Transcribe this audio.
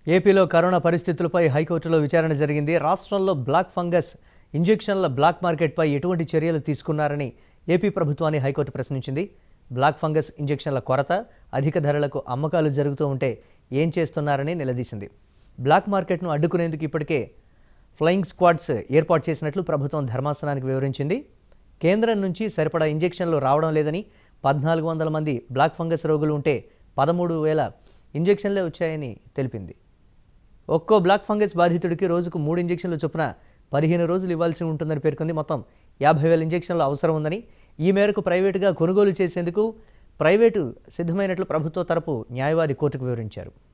ఏపీలో కరోనా పరిస్థితులపై హైకోర్టులో విచారణ జరిగింది రాష్ట్రంలో బ్లాక్ ఫంగస్ ఇంజెక్షన్ల బ్లాక్ మార్కెట్పై ఎటువంటి చర్యలు తీసుకున్నారని ఏపీ ప్రభుత్వాన్ని హైకోర్టు ప్రశ్నించింది బ్లాక్ ఫంగస్ ఇంజెక్షన్ల కొరత అధిక ధరలకు అమ్మకాలు జరుగుతూ ఉంటే ఏం చేస్తున్నారని నిలదీసింది బ్లాక్ మార్కెట్ను అడ్డుకునేందుకు ఇప్పటికే ఫ్లయింగ్ స్క్వాడ్స్ ఏర్పాటు చేసినట్లు ప్రభుత్వం ధర్మాసనానికి వివరించింది కేంద్రం నుంచి సరిపడా ఇంజెక్షన్లు రావడం లేదని పద్నాలుగు వందల మంది బ్లాక్ ఫంగస్ రోగులు ఉంటే పదమూడు వేల ఇంజెక్షన్లే వచ్చాయని తెలిపింది ఒక్కో బ్లాక్ ఫంగస్ బాధితుడికి రోజుకు మూడు ఇంజెక్షన్లు చొప్పున పదిహేను రోజులు ఇవ్వాల్సి ఉంటుందని పేర్కొంది మొత్తం యాభై వేల ఇంజెక్షన్లు అవసరం ఉందని ఈ మేరకు ప్రైవేటుగా కొనుగోలు చేసేందుకు ప్రైవేటు సిద్ధమైనట్లు ప్రభుత్వ తరపు న్యాయవాది కోర్టుకు వివరించారు